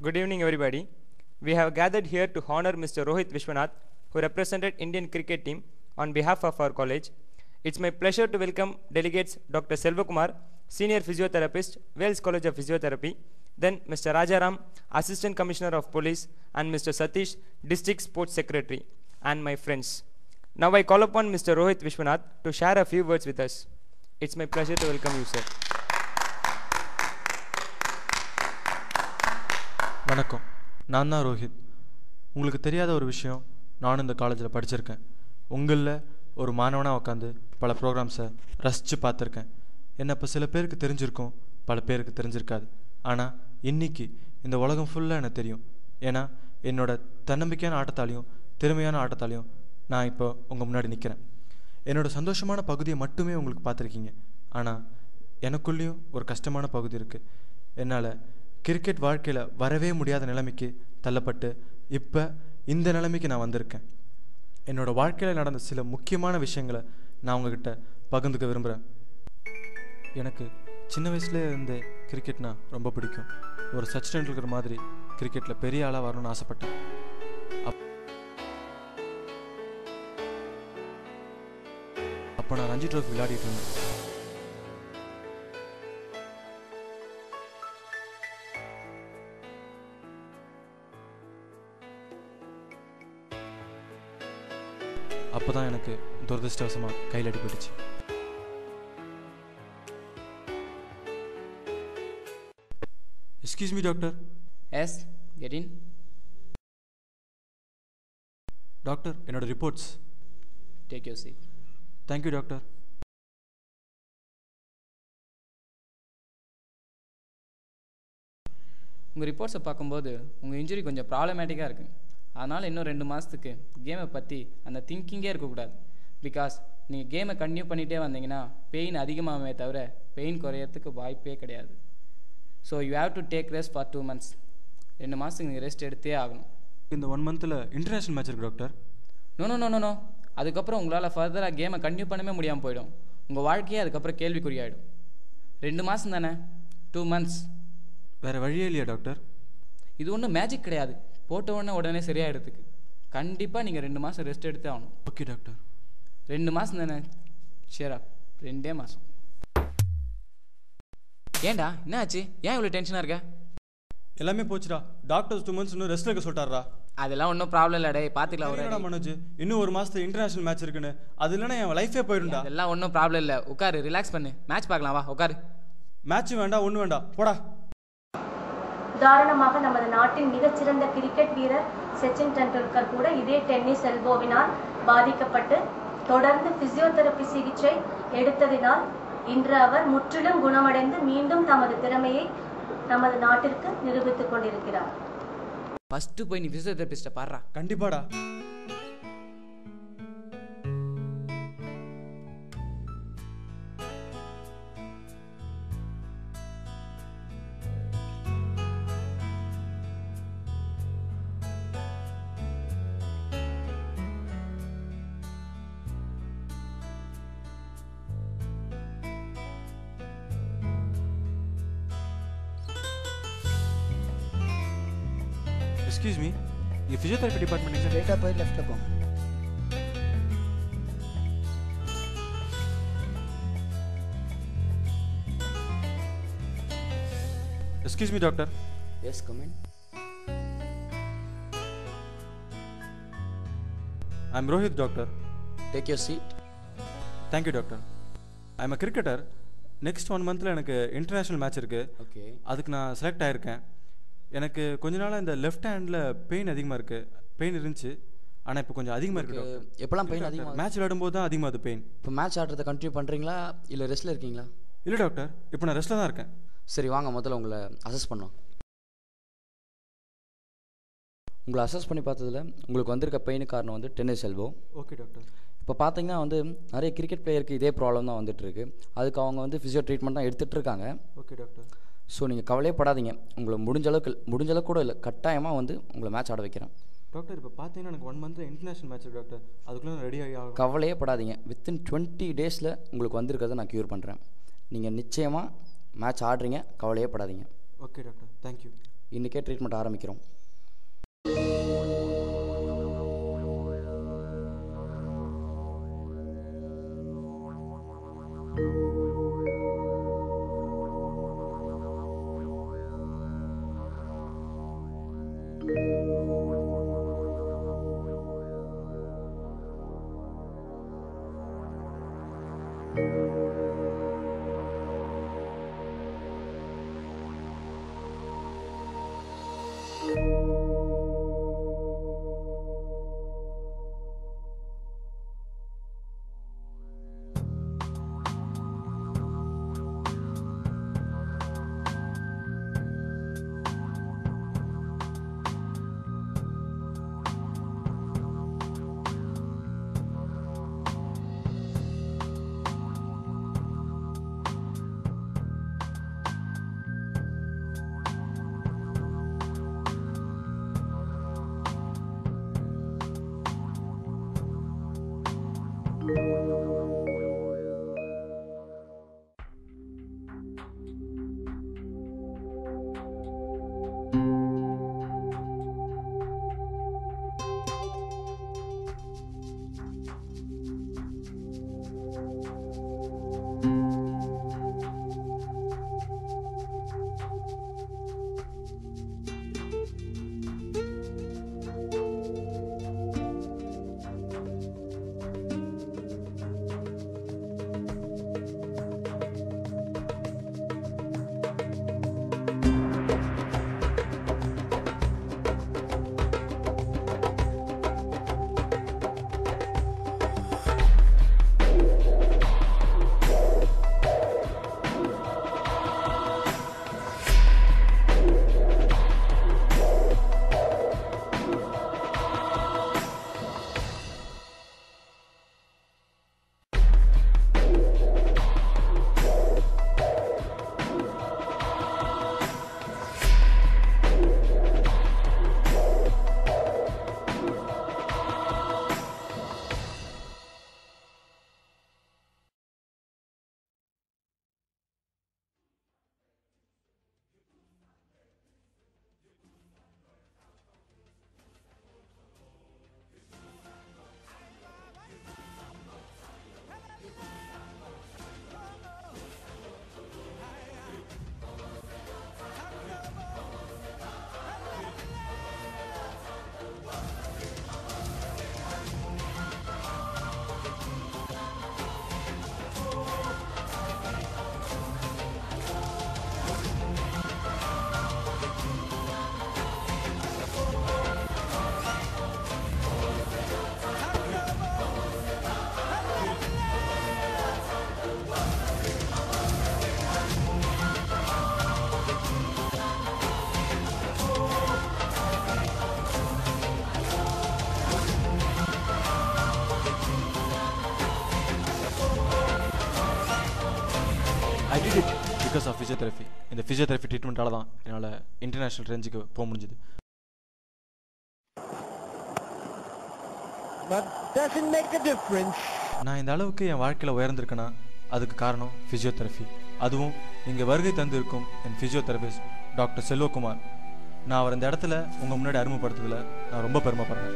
Good evening, everybody. We have gathered here to honor Mr. Rohit Vishwanath, who represented Indian cricket team on behalf of our college. It's my pleasure to welcome delegates Dr. Selvakumar, Senior Physiotherapist, Wales College of Physiotherapy, then Mr. Rajaram, Assistant Commissioner of Police, and Mr. Satish, District Sports Secretary, and my friends. Now I call upon Mr. Rohit Vishwanath to share a few words with us. It's my pleasure to welcome you, sir. வணக்கம் நான் தான் ரோஹித் உங்களுக்கு தெரியாத ஒரு விஷயம் நானும் இந்த காலேஜில் படிச்சிருக்கேன் உங்களில் ஒரு மாணவனாக உட்காந்து பல ப்ரோக்ராம்ஸை ரசித்து பார்த்துருக்கேன் என்ன இப்போ சில பேருக்கு தெரிஞ்சிருக்கும் பல பேருக்கு தெரிஞ்சிருக்காது ஆனால் இன்னைக்கு இந்த உலகம் ஃபுல்லாக எனக்கு தெரியும் ஏன்னா என்னோட தன்னம்பிக்கையான ஆட்டத்தாலையும் திறமையான ஆட்டத்தாலையும் நான் இப்போ உங்கள் முன்னாடி நிற்கிறேன் என்னோட சந்தோஷமான பகுதியை மட்டுமே உங்களுக்கு பார்த்துருக்கீங்க ஆனால் எனக்குள்ளேயும் ஒரு கஷ்டமான பகுதி இருக்குது என்னால் கிரிக்கெட் வாழ்க்கையில் வரவே முடியாத நிலைமைக்கு தள்ளப்பட்டு இப்போ இந்த நிலைமைக்கு நான் வந்திருக்கேன் என்னோட வாழ்க்கையில் நடந்த சில முக்கியமான விஷயங்களை நான் உங்ககிட்ட பகிர்ந்துக்க விரும்புகிறேன் எனக்கு சின்ன வயசுல இருந்தே கிரிக்கெட்னா ரொம்ப பிடிக்கும் ஒரு சச்சின் டெண்டுல்கர் மாதிரி கிரிக்கெட்டில் பெரிய ஆளாக வரணும்னு ஆசைப்பட்டேன் அப் அப்போ நான் ரஞ்சி ட்ரோஃபி விளையாடிட்டு இருந்தேன் அப்போ தான் எனக்கு துரதிருஷ்டவசமாக கையில் அடிபட்டுச்சு excuse me doctor Yes, get in. Doctor என்னோட reports Take your seat. Thank you doctor உங்கள் ரிப்போர்ட்ஸை பார்க்கும்போது உங்கள் இன்ஜுரி கொஞ்சம் ப்ராப்ளமேட்டிக்காக இருக்குது அதனால் இன்னும் ரெண்டு மாதத்துக்கு கேமை பற்றி அந்த திங்கிங்கே இருக்கக்கூடாது பிகாஸ் நீங்கள் கேமை கண்டினியூ பண்ணிகிட்டே வந்தீங்கன்னா பெயின் அதிகமாகவே தவிர பெயின் குறையறதுக்கு வாய்ப்பே கிடையாது so you have to take rest for two months ரெண்டு மாதத்துக்கு நீங்கள் ரெஸ்ட் எடுத்தே ஆகணும் இந்த ஒன் மந்தில் இன்டர்நேஷ்னல் மேட்ச் இருக்கு doctor no no no no no அதுக்கப்புறம் உங்களால் ஃபர்தராக கேமை கண்டினியூ பண்ணவே முடியாமல் போயிடும் உங்கள் வாழ்க்கையே அதுக்கப்புறம் கேள்விக்குறியாயிடும் ரெண்டு மாதம் தானே டூ மந்த்ஸ் வேறு வழியே இல்லையா டாக்டர் இது ஒன்றும் மேஜிக் கிடையாது போட்ட உடனே உடனே சரியாயிடுறதுக்கு கண்டிப்பாக நீங்கள் ரெண்டு மாதம் ரெஸ்ட் எடுத்தே ஆகணும் ஓகே டாக்டர் ரெண்டு மாதம் தானே சேரா ரெண்டே மாதம் ஏன்டா என்ன ஆச்சு ஏன் இவ்வளோ டென்ஷனாக இருக்க எல்லாமே போச்சுடா டாக்டர்ஸ் டூ மந்த்ஸ் இன்னும் ரெஸ்ட் எடுக்க சொல்லிட்டாரா அதெல்லாம் ஒன்றும் ப்ராப்ளம் இல்லை டே பார்த்துக்கலாம் என்னடா ஒரு மனோஜ் இன்னும் ஒரு மாசத்துல இன்டர்நேஷனல் மேட்ச் இருக்குன்னு அது இல்லைன்னா என் லைஃபே போயிடும்டா அதெல்லாம் ஒன்றும் ப்ராப்ளம் இல்லை உட்காரு ரிலாக்ஸ் பண்ணு மேட்ச் பார்க்கலாம் வா உட்காரு மேட்ச் வேண்டாம் ஒன்றும் வேண்டாம் போடா உதாரணமாக நமது நாட்டின் மிகச்சிறந்த கிரிக்கெட் வீரர் சச்சின் டெண்டுல்கர் கூட இதே டென்னிஸ் எல்போவினால் பாதிக்கப்பட்டு தொடர்ந்து பிசியோதெரபி சிகிச்சை எடுத்ததினால் இன்று அவர் முற்றிலும் குணமடைந்து மீண்டும் தமது திறமையை நமது நாட்டிற்கு நிரூபித்துக் கொண்டிருக்கிறார் ஃபஸ்ட்டு போய் நீ ஃபிசியோதெரபிஸ்ட்டை பாடுறா கண்டிப்பாடா எக்ஸ்கியூஸ் மீ இது ஃபிசியோதெரபி டிபார்ட்மெண்ட் ஸ்ட்ரெயிட்டாக போய் லெஃப்ட்டில் போங்க excuse me doctor yes come in I am Rohit doctor take your seat thank you doctor I am a cricketer next one மந்தில் எனக்கு இன்டர்நேஷ்னல் மேட்ச் இருக்குது ஓகே அதுக்கு நான் செலக்ட் ஆகியிருக்கேன் எனக்கு கொஞ்ச நாளாக இந்த லெஃப்ட் ஹேண்டில் பெயின் அதிகமாக இருக்குது பெயின் இருந்துச்சு ஆனால் இப்போ கொஞ்சம் அதிகமாக இருக்குது டாக்டர் எப்போல்லாம் பெயின் அதிகமாக மேட்ச் விளையாடும்போது தான் அதிகமாகுது பெயின் இப்போ மேட்ச் ஆடுறதை கண்டினியூ பண்ணுறீங்களா இல்லை ரெஸ்ட்டில் இருக்கீங்களா இல்லை டாக்டர் இப்போ நான் ரெஸ்ட்டில் தான் இருக்கேன் சரி வாங்க முதல்ல உங்களை அசஸ் பண்ணோம் உங்களை அசஸ் பண்ணி பார்த்ததுல உங்களுக்கு வந்திருக்க பெயினுக்கு காரணம் வந்து டென்னிஸ் எல்போ ஓகே டாக்டர் இப்போ பார்த்தீங்கன்னா வந்து நிறைய கிரிக்கெட் பிளேயருக்கு இதே ப்ராப்ளம் தான் வந்துட்டு இருக்கு அதுக்கு அவங்க வந்து ஃபிசியோ ட்ரீட்மெண்ட் தான் எடுத்துகிட்டு இருக்காங்க ஓகே டாக்டர் ஸோ நீங்கள் கவலையப்படாதீங்க உங்களை முடிஞ்ச அளவுக்கு முடிஞ்ச அளவுக்கு கூட இல்லை கட்டாயமாக வந்து உங்களை மேட்ச் ஆட வைக்கிறேன் டாக்டர் இப்போ பார்த்தீங்கன்னா எனக்கு ஒன் மந்த்தில் இன்டர்நேஷனல் மேட்ச் இருக்கு டாக்டர் அதுக்குள்ளே நான் ரெடி ஆகி ஆகணும் கவலையே படாதீங்க வித்தின் டுவெண்ட்டி டேஸில் உங்களுக்கு வந்திருக்கிறத நான் க்யூர் பண்ணுறேன் நீங்கள் நிச்சயமாக மேட்ச் ஆடுறீங்க கவலையே படாதீங்க ஓகே டாக்டர் தேங்க்யூ இன்றைக்கே ட்ரீட்மெண்ட் ஆரம்பிக்கிறோம் I did it because of physiotherapy இந்த ஃபிசியோதெரபி ட்ரீட்மெண்ட்டால தான் என்னால் இன்டர்நேஷ்னல் ரேஞ்சுக்கு போக முடிஞ்சுது But doesn't make a difference. நான் இந்த அளவுக்கு என் வாழ்க்கையில் உயர்ந்திருக்கேன்னா அதுக்கு காரணம் ஃபிசியோதெரபி அதுவும் இங்கே வருகை தந்திருக்கும் என் ஃபிசியோதெரபிஸ்ட் டாக்டர் செல்வகுமார் நான் அவர் இந்த இடத்துல உங்கள் முன்னாடி அறிமுகப்படுத்துறதுல நான் ரொம்ப பெருமைப்படுறேன்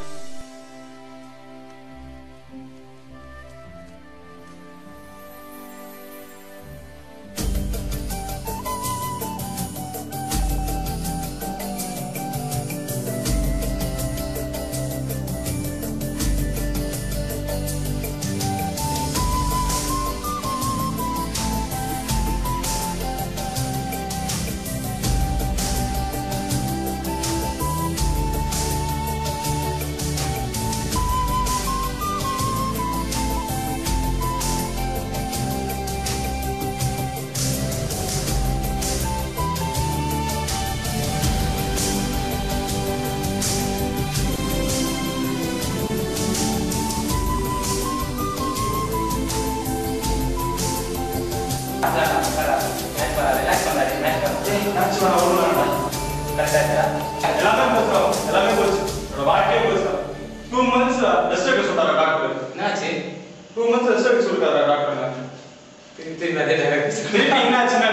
எல்லாமே போச்சுடா எல்லாமே போச்சு என்னோட வாழ்க்கையே போச்சு டூ மந்த்ஸ் ரெஸ்ட் எடுக்க சொல்றாரு டாக்டர் என்னாச்சு டூ மந்த்ஸ் ரெஸ்ட் எடுக்க சொல்லிருக்காரு டாக்டர் திருப்பி திருப்பி அதே dialogue பேசுறேன். திருப்பி என்னாச்சுன்னா